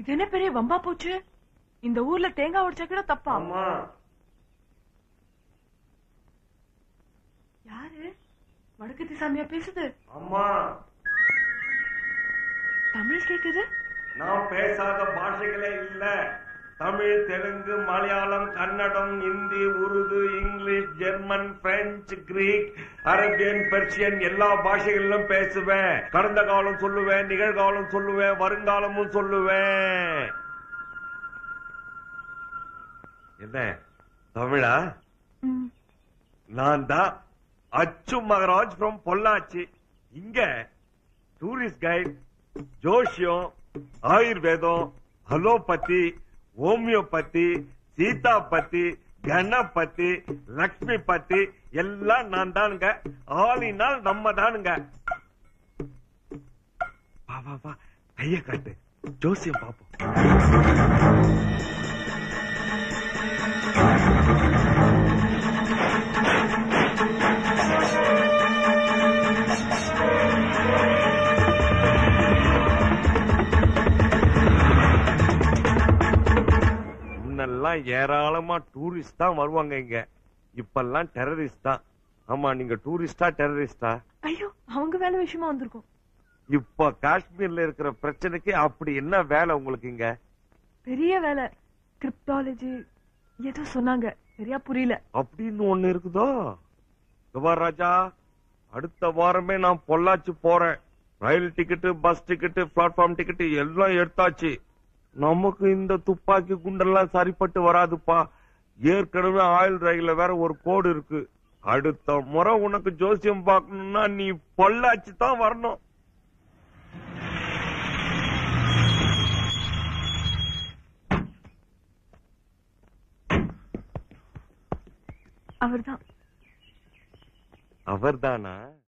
இது என்ன பெரிய வம்பா போச்சு இந்த ஊர்ல தேங்காய் உடைச்சா கூட தப்பா ஆமா யாரு வடக்கு சாமியா பேசுது அம்மா தமிழ் கேக்குது நான் பேசாத பாஷைகளே இல்ல Tamil Telugu Malayalam Kannada Hindi Urdu English German French Greek Arabian Persian எல்லா பாஷைகளிலும் பேசுவேன் கடந்த காலம் சொல்லுவேன் நிகழ்காலம் சொல்லுவேன் வருங்காலமும் சொல்லுவேன் என்ன தமிழா ம், நான் தான் அச்சு மகராஜ் ஃப்ரம் பொள்ளாச்சி இங்க டூரிஸ்ட் கைட் ஜோஷியம் ஆயுர்வேதம் அலோபதி ஹோமியோபதி சீதாபதி கணபதி லக்ஷ்மி பத்தி எல்லாம் நான் தானுங்க ஆளினால் நம்ம தானுங்க வா வா வா கைய காட்டு ஜோசியம் பாப்போம் முன்னெல்லாம் ஏராளமா டூரிஸ்ட் தான் வருவாங்க இங்க இப்பெல்லாம் டெரரிஸ்ட் தான் ஆமா நீங்க டூரிஸ்டா டெரரிஸ்டா ஐயோ அவங்க வேலை விஷயமா வந்திருக்கோம் இப்ப காஷ்மீர்ல இருக்கிற பிரச்சனைக்கு அப்படி என்ன வேலை உங்களுக்கு இங்க பெரிய வேலை கிரிப்டாலஜி ஏதோ சொன்னாங்க சரியா புரியல அப்படின்னு ஒண்ணு இருக்குதோ குமார் ராஜா அடுத்த வாரமே நான் பொள்ளாச்சி போறேன் rail ticket bus ticket platform ticket எல்லாம் எடுத்தாச்சு நமக்கு இந்த துப்பாக்கி குண்டெல்லாம் சரிப்பட்டு வராதுப்பா ஏற்கனவே ஆயில் ரயில்ல வேற ஒரு கோடு இருக்கு அடுத்த முறை உனக்கு ஜோசியம் பார்க்கணும்னா நீ பொள்ளாச்சி தான் வரணும் அவர்தான் அவர்தானா